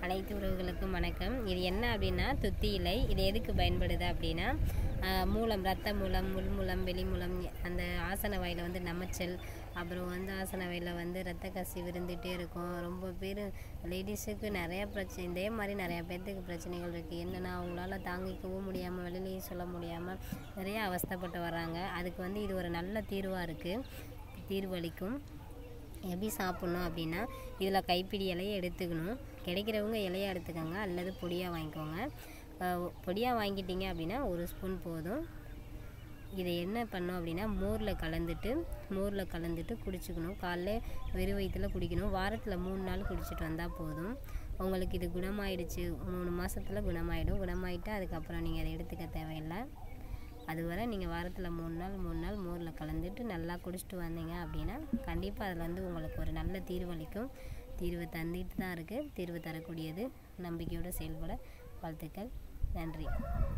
அனைத்து உறவுகளுக்கும் வணக்கம் இது என்ன அப்படின்னா துத்தி இலை இது எதுக்கு பயன்படுது அப்படின்னா ஆஹ், மூலம் ரத்த மூலம் உள்மூலம் வெளிமூலம் அந்த ஆசன வாயில் வந்து நமைச்சல் அப்புறம் வந்து ஆசன வாயில் வந்து ரத்த கசிவு இருந்துகிட்டே இருக்கும் ரொம்ப பேர் லேடிஸுக்கு நிறைய பிரச்சனை இதே மாதிரி நிறையா பேர்த்துக்கு பிரச்சனைகள் இருக்குது என்னென்னா அவங்களால தாங்கிக்கவும் முடியாமல் வெளியிலையும் சொல்ல முடியாமல் நிறைய அவஸ்தைப்பட்டு வர்றாங்க அதுக்கு வந்து இது ஒரு நல்ல தீர்வாக இருக்குது தீர்வளிக்கும் எப்படி சாப்பிட்ணும் அப்படின்னா இதில் கைப்பிடி இலையை எடுத்துக்கணும் கிடைக்கிறவங்க இலையை எடுத்துக்கோங்க அல்லது பொடியாக வாங்கிக்கோங்க பொடியாக வாங்கிட்டீங்க அப்படின்னா ஒரு ஸ்பூன் போதும் இதை என்ன பண்ணோம் அப்படின்னா மோரில் கலந்துட்டு மோரில் கலந்துட்டு குடிச்சுக்கணும் காலைல வெறும் வயிற்றுல குடிக்கணும் வாரத்தில் மூணு நாள் குடிச்சிட்டு வந்தால் போதும் உங்களுக்கு இது குணமாயிடுச்சு மூணு மாதத்தில் குணமாயிடும் குணமாயிட்டா அதுக்கப்புறம் நீங்கள் அதை எடுத்துக்க தேவையில்லை அதுவரை நீங்கள் வாரத்தில் மூணு நாள் மூணு நாள் மோரில் கலந்துட்டு நல்லா குடிச்சிட்டு வந்தீங்க அப்படின்னா கண்டிப்பாக அதில் வந்து உங்களுக்கு ஒரு நல்ல தீர்வளிக்கும் தீர்வு தந்துட்டு தான் இருக்குது தீர்வு தரக்கூடியது நம்பிக்கையோடு செயல்பட வாழ்த்துக்கள் நன்றி